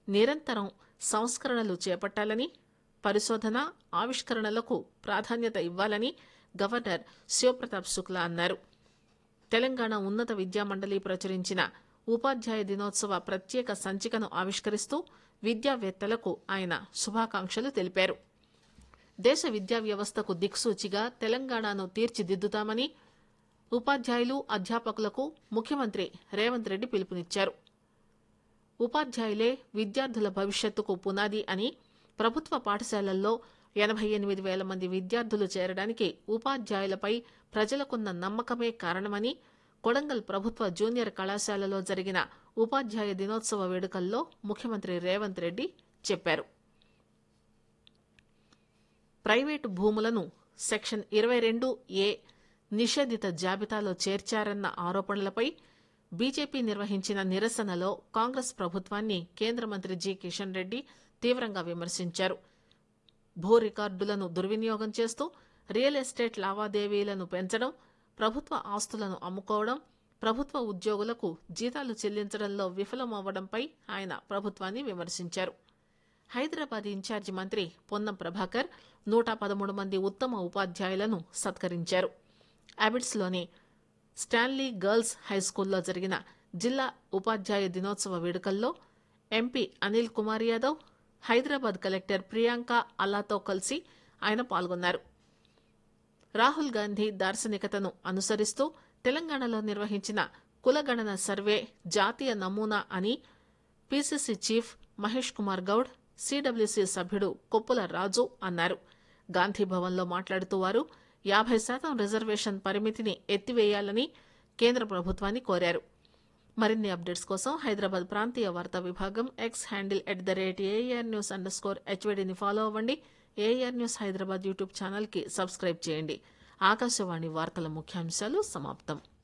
నిరంతరం సంస్కరణలు చేపట్టాలని పరిశోధన ఆవిష్కరణలకు ప్రాధాన్యత ఇవ్వాలని గవర్నర్ శివప్రతాప్ శుక్లా అన్నారు తెలంగాణ ఉన్నత విద్యామండలి ప్రచురించిన ఉపాధ్యాయ దినోత్సవ ప్రత్యేక సంచికను ఆవిష్కరిస్తూ విద్యావేత్తలకు ఆయన శుభాకాంక్షలు తెలిపారు దేశ విద్యా వ్యవస్థకు దిక్సూచిగా తెలంగాణను తీర్చిదిద్దుతామని ఉపాధ్యాయులు అధ్యాపకులకు ముఖ్యమంత్రి రేవంత్ రెడ్డి పిలుపునిచ్చారు ఉపాధ్యాయులే విద్యార్థుల భవిష్యత్తుకు పునాది అని ప్రభుత్వ పాఠశాలల్లో ఎనభై ఎనిమిది వేల మంది విద్యార్థులు చేరడానికి ఉపాధ్యాయులపై ప్రజలకున్న నమ్మకమే కారణమని కొడంగల్ ప్రభుత్వ జూనియర్ కళాశాలలో జరిగిన ఉపాధ్యాయ దినోత్సవ వేడుకల్లో ముఖ్యమంత్రి రేవంత్ రెడ్డి చెప్పారు ప్రైవేటు భూములను సెక్షన్ ఇరవై రెండు ఏ నిషేధిత జాబితాలో చేర్చారన్న ఆరోపణలపై బీజేపీ నిర్వహించిన నిరసనలో కాంగ్రెస్ ప్రభుత్వాన్ని కేంద్ర మంత్రి జి కిషన్ రెడ్డి తీవ్రంగా విమర్శించారు భూ రికార్డులను దుర్వినియోగం చేస్తూ రియల్ ఎస్టేట్ లావాదేవీలను పెంచడం ప్రభుత్వ ఆస్తులను అమ్ముకోవడం ప్రభుత్వ ఉద్యోగులకు జీతాలు చెల్లించడంలో విఫలమవ్వడంపై ఆయన ప్రభుత్వాన్ని విమర్శించారు హైదరాబాద్ ఇన్ఛార్జి మంత్రి పొన్నం ప్రభాకర్ నూట పదమూడు మంది ఉత్తమ ఉపాధ్యాయులను సత్కరించారు అబిడ్స్లోని స్టాన్లీ గర్ల్స్ హైస్కూల్లో జరిగిన జిల్లా ఉపాధ్యాయ దినోత్సవ వేడుకల్లో ఎంపీ అనిల్ కుమార్ యాదవ్ హైదరాబాద్ కలెక్టర్ ప్రియాంక అల్లాతో కలిసి ఆయన పాల్గొన్నారు రాహుల్ గాంధీ దార్శనికతను అనుసరిస్తూ తెలంగాణలో నిర్వహించిన కులగణన సర్వే జాతీయ నమూనా అని PCC chief Mahesh Kumar Goud CWC సభ్యుడు కొప్పుల రాజు అన్నారు గాంధీభవన్లో మాట్లాడుతూ వారు యాభై శాతం రిజర్వేషన్ పరిమితిని ఎత్తివేయాలని కేంద్ర ప్రభుత్వాన్ని కోరారు మరిన్ని అప్డేట్స్ కోసం హైదరాబాద్ ప్రాంతీయ వార్తా విభాగం X handle at the rate AR news underscore హెచ్వీడీని ఫాలో అవ్వండి ఏఆర్ న్యూస్ హైదరాబాద్ యూట్యూబ్ ఛానల్కి సబ్స్క్రైబ్ చేయండి ఆకాశవాణి వార్తల ముఖ్యాంశాలు సమాప్తం